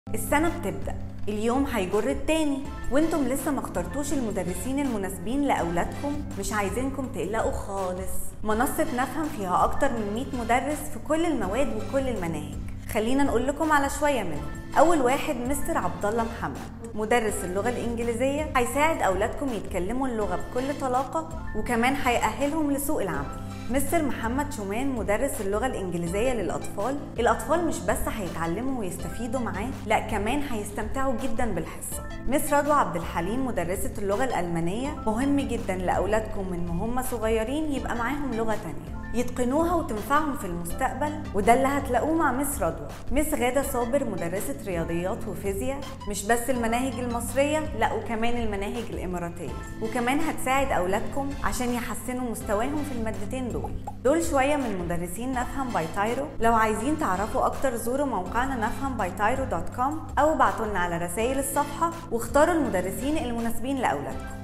السنة بتبدأ اليوم هيجر التاني وانتم لسه ما اخترتوش المدرسين المناسبين لأولادكم مش عايزينكم تقلقوا خالص منصة نفهم فيها أكتر من 100 مدرس في كل المواد وكل المناهج خلينا نقول لكم على شوية منهم أول واحد مستر عبد الله محمد مدرس اللغة الإنجليزية هيساعد أولادكم يتكلموا اللغة بكل طلاقة وكمان هيأهلهم لسوق العمل مستر محمد شومان مدرس اللغة الإنجليزية للأطفال الأطفال مش بس هيتعلموا ويستفيدوا معاه لا كمان هيستمتعوا جدا بالحصة مس رضوى عبد الحليم مدرسة اللغة الألمانية مهم جدا لأولادكم من وهم صغيرين يبقى معاهم لغة تانية يتقنوها وتنفعهم في المستقبل وده اللي هتلاقوه مع مس رضوى مس غادة صابر مدرسة رياضيات وفيزياء مش بس المناهج المصرية لا وكمان المناهج الإماراتية وكمان هتساعد أولادكم عشان يحسنوا مستواهم في المادتين دول دول شوية من مدرسين نفهم باي تايرو لو عايزين تعرفوا أكتر زوروا موقعنا نفهم باي تايرو دوت كوم أو ابعتوا لنا على رسائل الصفحة واختاروا المدرسين المناسبين لأولادكم